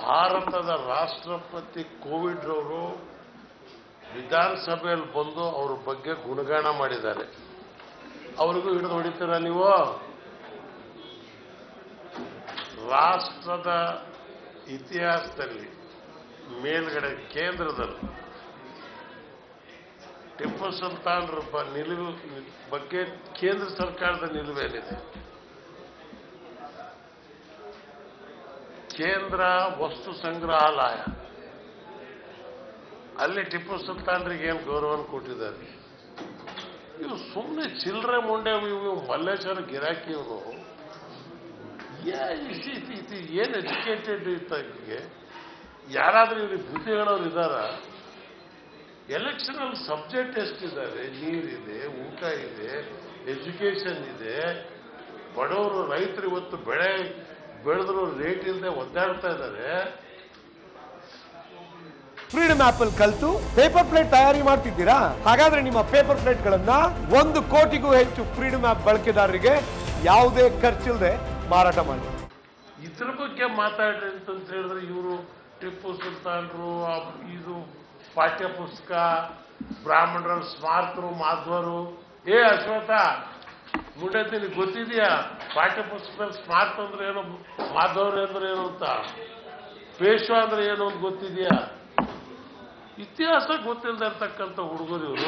ಭಾರತದ ರಾಷ್ಟ್ರಪತಿ ಕೋವಿಡ್ ರವರು ವಿಧಾನಸಭೆಯಲ್ಲಿ ಬಂದು ಅವ್ರ ಬಗ್ಗೆ ಗುಣಗಾನ ಮಾಡಿದ್ದಾರೆ ಅವ್ರಿಗೂ ಹಿಡಿದು ಹೊಡಿತೀರಾ ನೀವು ರಾಷ್ಟ್ರದ ಇತಿಹಾಸದಲ್ಲಿ ಮೇಲ್ಗಡೆ ಕೇಂದ್ರದಲ್ಲಿ ಟಿಪ್ಪು ಸುಲ್ತಾನ್ರ ಬ- ನಿಲುವು ಬಗ್ಗೆ ಕೇಂದ್ರ ಸರ್ಕಾರದ ನಿಲುವೇನಿದೆ ಕೇಂದ್ರ ವಸ್ತು ಸಂಗ್ರಹಾಲಯ ಅಲ್ಲಿ ಟಿಪ್ಪು ಸುಲ್ತಾನ್ರಿಗೆ ಏನು ಗೌರವ ಕೊಟ್ಟಿದ್ದಾರೆ ಇವು ಸುಮ್ಮನೆ ಚಿಲ್ಲರೆ ಮುಂಡೆ ಇವು ಮಲ್ಲೇಶ್ವರ ಗಿರಾಕಿ ಇವರು ಏನು ಎಜುಕೇಟೆಡ್ ಇತ್ತಾಗೆ ಯಾರಾದ್ರೂ ಇವ್ರಿಗೆ ಬುದ್ಧಿ ಹೇಳೋರು ಇದ್ದಾರ ಎಲೆಕ್ಷನ್ ಅಲ್ಲಿ ಸಬ್ಜೆಕ್ಟ್ ಎಷ್ಟಿದ್ದಾರೆ ನೀರಿದೆ ಊಟ ಇದೆ ಎಜುಕೇಶನ್ ಇದೆ ಬಡವರು ರೈತರು ಇವತ್ತು ಬೆಳೆ ಬೆಳೆದ್ರು ರೇಟ್ ಇಲ್ಲದೆ ಒದ್ದಾಡ್ತಾ ಇದ್ದಾರೆ ಫ್ರೀಡಮ್ ಆಪ್ ಅಲ್ಲಿ ಕಲ್ತು ಪೇಪರ್ ಪ್ಲೇಟ್ ತಯಾರಿ ಮಾಡ್ತಿದ್ದೀರಾ ಹಾಗಾದ್ರೆ ನಿಮ್ಮ ಪೇಪರ್ ಪ್ಲೇಟ್ ಗಳನ್ನ ಒಂದು ಕೋಟಿಗೂ ಹೆಚ್ಚು ಫ್ರೀಡಮ್ ಆಪ್ ಬಳಕೆದಾರರಿಗೆ ಯಾವುದೇ ಖರ್ಚಿಲ್ಲದೆ ಮಾರಾಟ ಮಾಡಿ ಇದ್ರ ಬಗ್ಗೆ ಮಾತಾಡ್ರಿ ಅಂತ ಹೇಳಿದ್ರೆ ಇವರು ಟಿಪ್ಪು ಸುಲ್ತಾನ್ರು ಆ ಇದು ಪಾಠ್ಯ ಪುಸ್ತಕ ಬ್ರಾಹ್ಮಣರ ಸ್ಮಾರಕರು ಮಾಧ್ವರು ಏ ಅಶ್ವಥ ಮುಂಡೆ ನಿನಗೆ ಗೊತ್ತಿದೆಯಾ ಪಾಠ್ಯ ಪುಸ್ತಕದಲ್ಲಿ ಸ್ಮಾರಕ ಅಂದ್ರೆ ಏನು ಮಾಧವರು ಅಂದ್ರೆ ಏನು ಅಂತ ಪೇಶ್ವ ಅಂದ್ರೆ ಏನು ಅಂತ ಗೊತ್ತಿದೆಯಾ ಇತಿಹಾಸ ಗೊತ್ತಿಲ್ಲದೆ ಇರ್ತಕ್ಕಂಥ ಹುಡುಗರು ಇವರು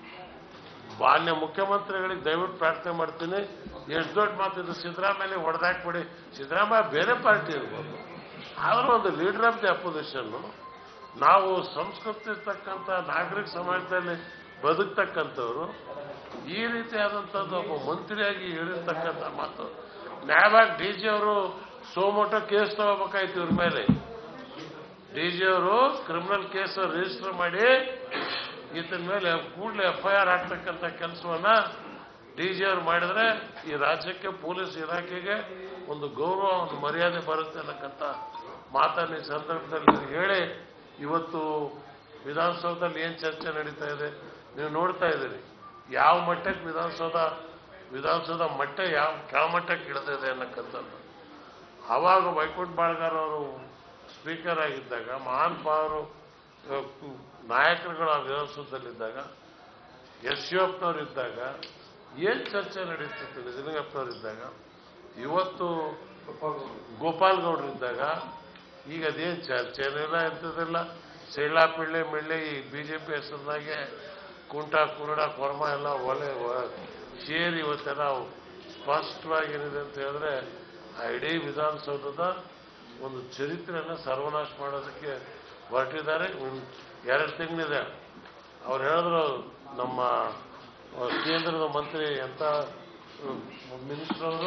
ಮಾನ್ಯ ಮುಖ್ಯಮಂತ್ರಿಗಳಿಗೆ ದಯವಿಟ್ಟು ಪ್ರಾರ್ಥನೆ ಮಾಡ್ತೀನಿ ಎಷ್ಟು ದೊಡ್ಡ ಮಾತಿದ್ದು ಸಿದ್ದರಾಮಯ್ಯ ಹೊಡೆದಾಕ್ಬಿಡಿ ಸಿದ್ದರಾಮಯ್ಯ ಬೇರೆ ಪಾರ್ಟಿ ಇರ್ಬೋದು ಆದರೂ ಒಂದು ಲೀಡರ್ ಆಫ್ ದಿ ಅಪೋಸಿಷನ್ ನಾವು ಸಂಸ್ಕೃತಿ ಇರ್ತಕ್ಕಂಥ ನಾಗರಿಕ ಸಮಾಜದಲ್ಲಿ ಬದುಕ್ತಕ್ಕಂಥವ್ರು ಈ ರೀತಿಯಾದಂಥದ್ದು ಒಬ್ಬ ಮಂತ್ರಿಯಾಗಿ ಹೇಳಿರ್ತಕ್ಕಂಥ ಮಾತು ನ್ಯಾಯವಾಗಿ ಡಿ ಜಿ ಅವರು ಸೋಮೋಟೋ ಕೇಸ್ ತಗೋಬೇಕಾಯ್ತು ಇವ್ರ ಮೇಲೆ ಡಿ ಜಿ ಅವರು ಕ್ರಿಮಿನಲ್ ಕೇಸ್ ರಿಜಿಸ್ಟರ್ ಮಾಡಿ ಈತನ ಮೇಲೆ ಕೂಡಲೇ ಎಫ್ ಐ ಆರ್ ಹಾಕ್ತಕ್ಕಂಥ ಕೆಲಸವನ್ನ ಡಿ ಜಿ ಅವರು ಮಾಡಿದ್ರೆ ಈ ರಾಜ್ಯಕ್ಕೆ ಪೊಲೀಸ್ ಇಲಾಖೆಗೆ ಒಂದು ಗೌರವ ಒಂದು ಮರ್ಯಾದೆ ಬರುತ್ತೆ ಅನ್ನಕ್ಕಂಥ ಮಾತನ್ನ ಈ ಸಂದರ್ಭದಲ್ಲಿ ಹೇಳಿ ಇವತ್ತು ವಿಧಾನಸೌಧದಲ್ಲಿ ಏನು ಚರ್ಚೆ ನಡೀತಾ ಇದೆ ನೀವು ನೋಡ್ತಾ ಇದ್ದೀರಿ ಯಾವ ಮಟ್ಟಕ್ಕೆ ವಿಧಾನಸೌಧ ವಿಧಾನಸೌಧ ಮಟ್ಟ ಯಾವ ಕೆಳಮಟ್ಟಕ್ಕೆ ಇಳಿದಿದೆ ಅನ್ನಕ್ಕಂಥದ್ದು ಆವಾಗ ವೈಕುಂಠ ಬಾಳ್ಗಾರ್ ಅವರು ಸ್ಪೀಕರ್ ಆಗಿದ್ದಾಗ ಮಹಾನ್ ಪಾವರು ನಾಯಕರುಗಳು ಆ ವಿಧಾನಸೌಧದಲ್ಲಿದ್ದಾಗ ಎಸ್ ಶಿವಪ್ಪನವ್ರು ಇದ್ದಾಗ ಏನು ಚರ್ಚೆ ನಡೀತಿತ್ತು ನಿಜಲಿಂಗಪ್ಪನವ್ರು ಇದ್ದಾಗ ಇವತ್ತು ಗೋಪಾಲ್ ಗೌಡ್ರು ಇದ್ದಾಗ ಈಗ ಅದೇನು ಚರ್ಚೆನೂ ಇಲ್ಲ ಎಂಥದಿಲ್ಲ ಸೈಳಾ ಪಿಳ್ಳೆ ಮಿಳ್ಳೆ ಈ ಬಿ ಜೆ ಪಿ ಹೆಸರಿನಾಗೆ ಕುಂಟ ಕುರುಡ ಕೊರ್ಮ ಎಲ್ಲ ಒಲೆ ಒ- ಸೇರಿ ಇವತ್ತೆಲ್ಲ ಸ್ಪಷ್ಟವಾಗಿ ಏನಿದೆ ಅಂತ ಹೇಳಿದ್ರೆ ಆ ಇಡೀ ವಿಧಾನಸೌಧದ ಒಂದು ಚರಿತ್ರೆಯನ್ನು ಸರ್ವನಾಶ ಮಾಡೋದಕ್ಕೆ ಹೊರಟಿದ್ದಾರೆ ಇನ್ ಎರಡು ತಿಂಗಳಿದೆ ಅವ್ರು ಹೇಳಿದ್ರು ನಮ್ಮ ಆ, ಕೇಂದ್ರದ ಮಂತ್ರಿ ಎಂತ ಮಿನಿಸ್ಟರ್ ಅವರು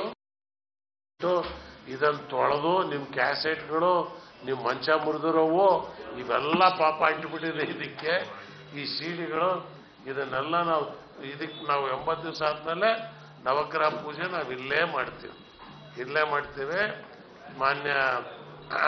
ಇದನ್ನು ತೊಳೆದು ನಿಮ್ಮ ಕ್ಯಾಸೆಟ್ಗಳು ನಿಮ್ಮ ಮಂಚ ಮುರಿದಿರೋವು ಇವೆಲ್ಲ ಪಾಪ ಅಂಟಿಬಿಟ್ಟಿದೆ ಇದಕ್ಕೆ ಈ ಸೀಡಿಗಳು ಇದನ್ನೆಲ್ಲ ನಾವು ಇದಕ್ಕೆ ನಾವು ಎಂಬತ್ತು ದಿವಸ ಆದಮೇಲೆ ನವಗ್ರಹ ಪೂಜೆ ನಾವು ಇಲ್ಲೇ ಮಾಡ್ತೀವಿ ಇಲ್ಲೇ ಮಾಡ್ತೀವಿ ಮಾನ್ಯ ಆ,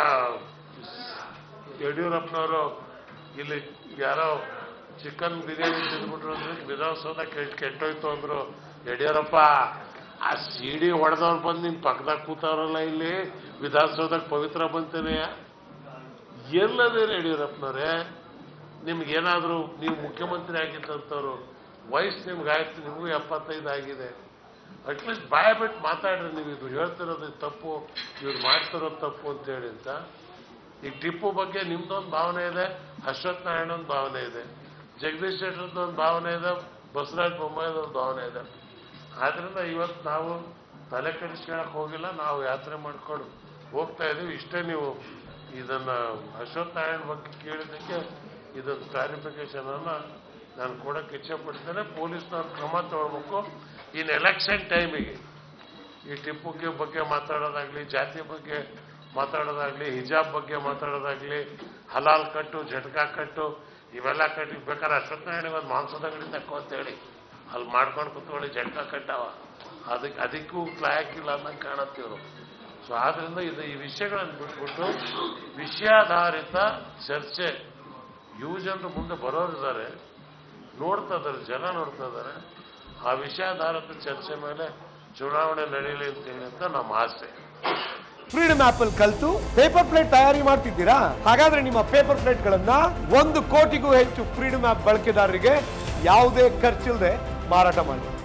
ಯಡಿಯೂರಪ್ಪನವರು ಇಲ್ಲಿ ಯಾರೋ ಚಿಕನ್ ಬಿರಿಯಾನಿ ತಿಂದ್ಬಿಟ್ರು ಅಂದ್ರೆ ವಿಧಾನಸೌಧ ಕೆಟ್ಟ ಕೆಟ್ಟೋಯ್ತು ಅಂದ್ರು ಯಡಿಯೂರಪ್ಪ ಆ ಸಿಡಿ ಹೊಡೆದವ್ರು ಬಂದು ನಿನ್ ಪಕ್ಕದಾಗ ಕೂತವ್ರಲ್ಲ ಇಲ್ಲಿ ವಿಧಾನಸೌಧಕ್ಕೆ ಪವಿತ್ರ ಬಂತೇನೆ ಎಲ್ಲದೇನು ಯಡಿಯೂರಪ್ಪನವ್ರೆ ನಿಮ್ಗೇನಾದ್ರೂ ನೀವು ಮುಖ್ಯಮಂತ್ರಿ ಆಗಿದ್ದಂಥವ್ರು ವಯಸ್ಸು ನಿಮ್ಗೆ ಆಯ್ತು ನಿಮಗೂ ಎಪ್ಪತ್ತೈದು ಆಗಿದೆ ಅಟ್ಲೀಸ್ಟ್ ಬಾಯ ಬಿಟ್ಟು ಮಾತಾಡ್ರಿ ನೀವು ಇದು ಹೇಳ್ತಿರೋದು ತಪ್ಪು ಇವ್ರು ಮಾಡ್ತಿರೋದು ತಪ್ಪು ಅಂತೇಳಿ ಅಂತ ಈಗ ಟಿಪ್ಪು ಬಗ್ಗೆ ನಿಮ್ದೊಂದು ಭಾವನೆ ಇದೆ ಅಶ್ವಥ್ ನಾರಾಯಣ ಒಂದು ಭಾವನೆ ಇದೆ ಜಗದೀಶ್ ಶೆಟ್ಟರ್ದು ಒಂದು ಭಾವನೆ ಇದೆ ಬಸವರಾಜ ಬೊಮ್ಮಾಯಿದ ಒಂದು ಭಾವನೆ ಇದೆ ಆದ್ರಿಂದ ಇವತ್ತು ನಾವು ತಲೆ ಕೆಡಿಸ್ಕೊಳಕ್ ಹೋಗಿಲ್ಲ ನಾವು ಯಾತ್ರೆ ಮಾಡ್ಕೊಂಡು ಹೋಗ್ತಾ ಇದೀವಿ ಇಷ್ಟೇ ನೀವು ಇದನ್ನ ಅಶ್ವಥ್ ನಾರಾಯಣ ಬಗ್ಗೆ ಕೇಳಿದ್ದಕ್ಕೆ ಇದೊಂದು ಕ್ಲಾರಿಫಿಕೇಶನ್ ಅನ್ನ ನಾನು ಕೊಡಕ್ಕೆ ಇಚ್ಛೆ ಪಡ್ತೇನೆ ಪೊಲೀಸ್ನವ್ರು ಕ್ರಮ ತಗೊಳ್ಬೇಕು ಇನ್ ಎಲೆಕ್ಷನ್ ಟೈಮಿಗೆ ಈ ಟಿಪ್ಪುಗೆ ಬಗ್ಗೆ ಮಾತಾಡೋದಾಗ್ಲಿ ಜಾತಿ ಬಗ್ಗೆ ಮಾತಾಡೋದಾಗ್ಲಿ ಹಿಜಾಬ್ ಬಗ್ಗೆ ಮಾತಾಡೋದಾಗ್ಲಿ ಹಲಾಲ್ ಕಟ್ಟು ಜಟ್ಕಾ ಕಟ್ಟು ಇವೆಲ್ಲ ಕಟ್ಟಿ ಬೇಕಾದ್ರೆ ಅಶ್ವತ್ಥನಾರಾಯಣ ಒಂದು ಮಾಂಸದ ಅಂಗಡಿ ತಕ್ಕೋ ಅಂತೇಳಿ ಅಲ್ಲಿ ಮಾಡ್ಕೊಂಡು ಕುತ್ಕೊಳ್ಳಿ ಜಟ್ಕಾ ಕಟ್ಟಾವ ಅದಕ್ಕೆ ಅದಕ್ಕೂ ಲಾಯಕ್ಕಿಲ್ಲ ಅನ್ನಂಗೆ ಕಾಣತ್ತಿವ್ರು ಸೊ ಆದ್ರಿಂದ ಇದು ಈ ವಿಷಯಗಳನ್ನು ಬಿಟ್ಬಿಟ್ಟು ವಿಷಯಾಧಾರಿತ ಚರ್ಚೆ ಯುವ ಜನರು ಮುಂದೆ ಬರೋರಿದ್ದಾರೆ ನೋಡ್ತಾ ಇದ್ದಾರೆ ಜನ ನೋಡ್ತಾ ಇದ್ದಾರೆ ಆ ವಿಷಯಾಧಾರಿತ ಚರ್ಚೆ ಮೇಲೆ ಚುನಾವಣೆ ನಡೀಲಿ ಅಂತ ಹೇಳಿ ಅಂತ ನಮ್ಮ ಆಸೆ ಫ್ರೀಡಮ್ ಆಪ್ ಅಲ್ಲಿ ಕಲ್ತು ಪೇಪರ್ ಪ್ಲೇಟ್ ತಯಾರಿ ಮಾಡ್ತಿದ್ದೀರಾ ಹಾಗಾದ್ರೆ ನಿಮ್ಮ ಪೇಪರ್ ಪ್ಲೇಟ್ ಗಳನ್ನ ಒಂದು ಕೋಟಿಗೂ ಹೆಚ್ಚು ಫ್ರೀಡಮ್ ಆಪ್ ಬಳಕೆದಾರರಿಗೆ ಯಾವುದೇ ಖರ್ಚಿಲ್ಲದೆ ಮಾರಾಟ ಮಾಡಿ